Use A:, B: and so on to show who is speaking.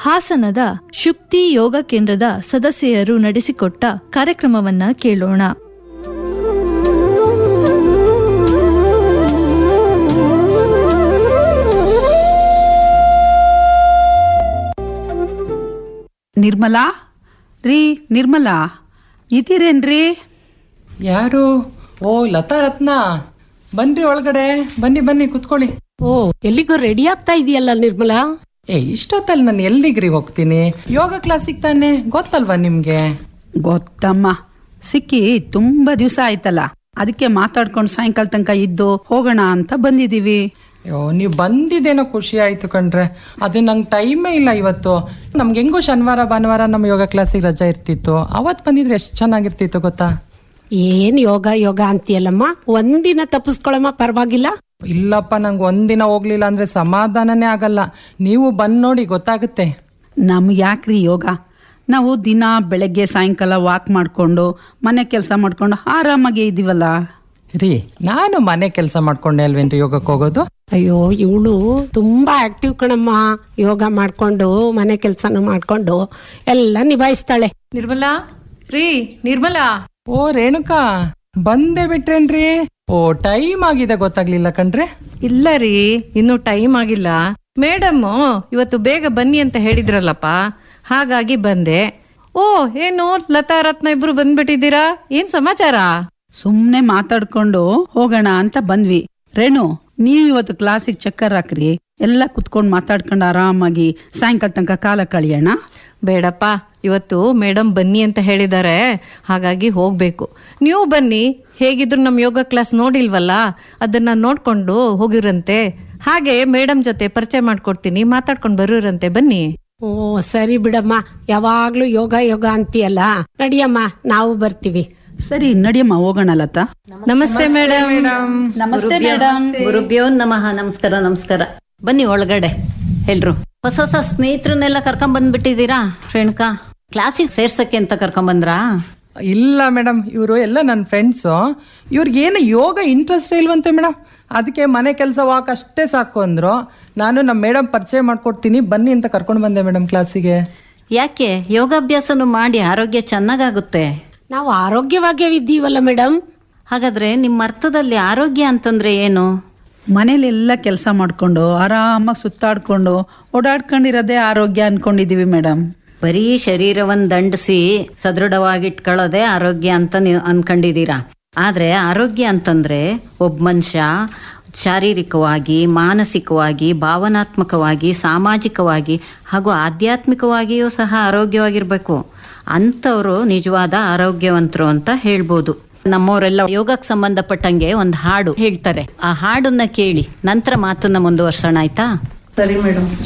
A: ಹಾಸನದ ಶುಕ್ತಿ ಯೋಗ ಕೇಂದ್ರದ ಸದಸ್ಯರು ನಡೆಸಿಕೊಟ್ಟ ಕಾರ್ಯಕ್ರಮವನ್ನ ಕೇಳೋಣ
B: ನಿರ್ಮಲಾ ರೀ ನಿರ್ಮಲಾ ಇದ್ದೀರೇನ್ರಿ
C: ಯಾರು ಓ ಲತಾ ರತ್ನ ಬನ್ರಿ ಒಳಗಡೆ ಬನ್ನಿ ಬನ್ನಿ ಕುತ್ಕೊಳ್ಳಿ
D: ಓ ಎಲ್ಲಿಗೋ ರೆಡಿ ಆಗ್ತಾ ಇದೆಯಲ್ಲ ನಿರ್ಮಲಾ
C: ಏ ಇಷ್ಟೊತ್ತಲ್ಲಿ ನಾನು ಎಲ್ಲಿಗ್ರಿ ಹೋಗ್ತೀನಿ ಯೋಗ ಕ್ಲಾಸಿಗೆ ತಾನೆ ಗೊತ್ತಲ್ವಾ ನಿಮ್ಗೆ
B: ಗೊತ್ತಮ್ಮ ಸಿಕ್ಕಿ ತುಂಬಾ ದಿವಸ ಆಯ್ತಲ್ಲ ಅದಕ್ಕೆ ಮಾತಾಡ್ಕೊಂಡು ಸಾಯಂಕಾಲ ತನಕ ಇದ್ದು ಹೋಗೋಣ ಅಂತ ಬಂದಿದೀವಿ
C: ಅಯ್ಯೋ ನೀವು ಬಂದಿದ್ದೇನೋ ಖುಷಿ ಆಯ್ತು ಕಣ್ರೆ ಅದೇ ನಂಗೆ ಟೈಮೇ ಇಲ್ಲ ಇವತ್ತು ನಮ್ಗೆ ಹೆಂಗೋ ಶನಿವಾರ ಭಾನುವಾರ ನಮ್ಮ ಯೋಗ ಕ್ಲಾಸಿಗೆ ರಜಾ ಇರ್ತಿತ್ತು ಅವತ್ತು ಬಂದಿದ್ರೆ ಎಷ್ಟು ಚೆನ್ನಾಗಿರ್ತಿತ್ತು ಗೊತ್ತಾ
D: ಏನ್ ಯೋಗ ಯೋಗ ಅಂತೀಯಲ್ಲಮ್ಮ ಒಂದಿನ ತಪ್ಪಿಸ್ಕೊಳಮ್ಮ ಪರವಾಗಿಲ್ಲ
C: ಇಲ್ಲಪ್ಪ ನಂಗೆ ಒಂದಿನ ಹೋಗ್ಲಿಲ್ಲ ಅಂದ್ರೆ ಸಮಾಧಾನನೇ ಆಗಲ್ಲ ನೀವು ಬಂದ್ ನೋಡಿ ಗೊತ್ತಾಗುತ್ತೆ
B: ನಮ್ಗೆ ಯಾಕ್ರಿ ಯೋಗ ನಾವು ದಿನ ಬೆಳಗ್ಗೆ ಸಾಯಂಕಾಲ ವಾಕ್ ಮಾಡ್ಕೊಂಡು ಮನೆ ಕೆಲಸ ಮಾಡ್ಕೊಂಡು ಆರಾಮಾಗಿ ಇದೀವಲ್ಲ
C: ರೀ ನಾನು ಮನೆ ಕೆಲಸ ಮಾಡ್ಕೊಂಡೆ ಅಲ್ವೇನ್ರಿ ಯೋಗಕ್ಕೆ ಹೋಗೋದು
D: ಅಯ್ಯೋ ಇವಳು ತುಂಬಾ ಆಕ್ಟಿವ್ ಕಣಮ್ಮ ಯೋಗ ಮಾಡ್ಕೊಂಡು ಮನೆ ಕೆಲ್ಸನೂ ಮಾಡ್ಕೊಂಡು ಎಲ್ಲ ನಿಭಾಯಿಸ್ತಾಳೆ
E: ನಿರ್ಮಲಾ ರೀ ನಿರ್ಮಲಾ
C: ಓ ರೇಣುಕಾ ಬಂದೇ ಬಿಟ್ರೇನ್ರಿ ಓ ಟೈಮ್ ಆಗಿದೆ ಗೊತ್ತಾಗ್ಲಿಲ್ಲ ಕಣ್ರಿ
E: ಇಲ್ಲ ರೀ ಇನ್ನು ಟೈಮ್ ಆಗಿಲ್ಲ ಮೇಡಮ್ ಇವತ್ತು ಬೇಗ ಬನ್ನಿ ಅಂತ ಹೇಳಿದ್ರಲ್ಲಪ್ಪ ಹಾಗಾಗಿ ಬಂದೆ ಓ ಏನು ಲತಾ ರತ್ನ ಇಬ್ರು ಬಂದ್ಬಿಟ್ಟಿದ್ದೀರಾ ಏನ್ ಸಮಾಚಾರ
B: ಸುಮ್ನೆ ಮಾತಾಡ್ಕೊಂಡು ಹೋಗೋಣ ಅಂತ ಬಂದ್ವಿ ರೇಣು ನೀವ್ ಇವತ್ತು ಕ್ಲಾಸಿಗೆ ಚಕ್ಕರ್ ಹಾಕ್ರಿ ಎಲ್ಲ ಕುತ್ಕೊಂಡು ಮಾತಾಡ್ಕೊಂಡು ಆರಾಮಾಗಿ ಸಾಯಂಕಾಲ ತನಕ ಕಾಲ ಕಳಿಯೋಣ
E: ಬೇಡಪ್ಪ ಇವತ್ತು ಮೇಡಮ್ ಬನ್ನಿ ಅಂತ ಹೇಳಿದ್ದಾರೆ ಹಾಗಾಗಿ ಹೋಗ್ಬೇಕು ನೀವು ಬನ್ನಿ ಹೇಗಿದ್ರು ನಮ್ಮ ಯೋಗ ಕ್ಲಾಸ್ ನೋಡಿಲ್ವಲ್ಲ ಅದನ್ನ ನೋಡ್ಕೊಂಡು ಹೋಗಿರಂತೆ ಹಾಗೆ ಮೇಡಮ್ ಜೊತೆ ಪರಿಚಯ ಮಾಡ್ಕೊಡ್ತೀನಿ ಮಾತಾಡ್ಕೊಂಡು ಬರೋರಂತೆ ಬನ್ನಿ
D: ಓ ಸರಿ ಬಿಡಮ್ಮ ಯಾವಾಗ್ಲೂ ಯೋಗ ಯೋಗ ಅಂತೀಯಲ್ಲ ನಡಿಯಮ್ಮ ನಾವು ಬರ್ತೀವಿ
B: ಸರಿ ನಡಿಯಮ್ಮ ಹೋಗೋಣ ಲತಾ
E: ನಮಸ್ತೆ ಮೇಡಮ್
B: ನಮಸ್ತೆ ಮೇಡಮ್
F: ಗುರುಭ್ಯೋ ನಮಃ ನಮಸ್ಕಾರ ನಮಸ್ಕಾರ ಬನ್ನಿ ಒಳಗಡೆ ಎಲ್ರು ಹೊಸ ಹೊಸ ಸ್ನೇಹಿತರನ್ನೆಲ್ಲ ಕರ್ಕೊಂಡ್ ಬಂದ್ಬಿಟ್ಟಿದ್ದೀರಾ ರೇಣುಕಾ ಕ್ಲಾಸಿಗೆ ಸೇರ್ಸಕ್ಕೆ ಅಂತ ಕರ್ಕೊಂಡ್ ಬಂದ್ರಾ
C: ಇಲ್ಲ ಮೇಡಮ್ ಇವರು ಎಲ್ಲ ನನ್ನ ಫ್ರೆಂಡ್ಸು ಇವ್ರಿಗೇನು ಯೋಗ ಇಂಟ್ರೆಸ್ಟ್ ಇಲ್ವಂತೆ ಮೇಡಮ್ ಅದಕ್ಕೆ ಮನೆ ಕೆಲಸ ವಾಕ್ ಅಷ್ಟೇ ಸಾಕು ಅಂದ್ರು ನಾನು ನಮ್ಮ ಮೇಡಮ್ ಪರಿಚಯ ಮಾಡ್ಕೊಡ್ತೀನಿ ಬನ್ನಿ ಅಂತ ಕರ್ಕೊಂಡು ಬಂದೆ ಮೇಡಮ್ ಕ್ಲಾಸಿಗೆ
F: ಯಾಕೆ ಯೋಗಾಭ್ಯಾಸನು ಮಾಡಿ ಆರೋಗ್ಯ ಚೆನ್ನಾಗಾಗುತ್ತೆ
D: ನಾವು ಆರೋಗ್ಯವಾಗೇ ಇದ್ದೀವಲ್ಲ ಮೇಡಮ್
F: ಹಾಗಾದ್ರೆ ನಿಮ್ಮ ಅರ್ಥದಲ್ಲಿ ಆರೋಗ್ಯ ಅಂತಂದ್ರೆ ಏನು
B: ಮನೇಲೆಲ್ಲ ಕೆಲಸ ಮಾಡ್ಕೊಂಡು ಆರಾಮಾಗಿ ಸುತ್ತಾಡ್ಕೊಂಡು ಓಡಾಡ್ಕೊಂಡಿರೋದೇ ಆರೋಗ್ಯ ಅನ್ಕೊಂಡಿದೀವಿ ಮೇಡಮ್
F: ಬರೀ ಶರೀರವನ್ನು ದಂಡಿಸಿ ಸದೃಢವಾಗಿಟ್ಕೊಳ್ಳೋದೇ ಆರೋಗ್ಯ ಅಂತ ನೀವು ಅನ್ಕೊಂಡಿದ್ದೀರಾ ಆದ್ರೆ ಆರೋಗ್ಯ ಅಂತಂದ್ರೆ ಒಬ್ಬ ಮನುಷ್ಯ ಶಾರೀರಿಕವಾಗಿ ಮಾನಸಿಕವಾಗಿ ಭಾವನಾತ್ಮಕವಾಗಿ ಸಾಮಾಜಿಕವಾಗಿ ಹಾಗೂ ಆಧ್ಯಾತ್ಮಿಕವಾಗಿಯೂ ಸಹ ಆರೋಗ್ಯವಾಗಿರ್ಬೇಕು ಅಂಥವ್ರು ನಿಜವಾದ ಆರೋಗ್ಯವಂತರು ಅಂತ ಹೇಳ್ಬೋದು ನಮ್ಮವರೆಲ್ಲ ಯೋಗಕ್ಕೆ ಸಂಬಂಧಪಟ್ಟಂಗೆ ಒಂದು ಹಾಡು ಹೇಳ್ತಾರೆ ಆ ಹಾಡನ್ನ ಕೇಳಿ ನಂತರ ಮಾತನ್ನ ಮುಂದುವರ್ಸೋಣ ಆಯ್ತಾ
C: ಸರಿ ಮೇಡಮ್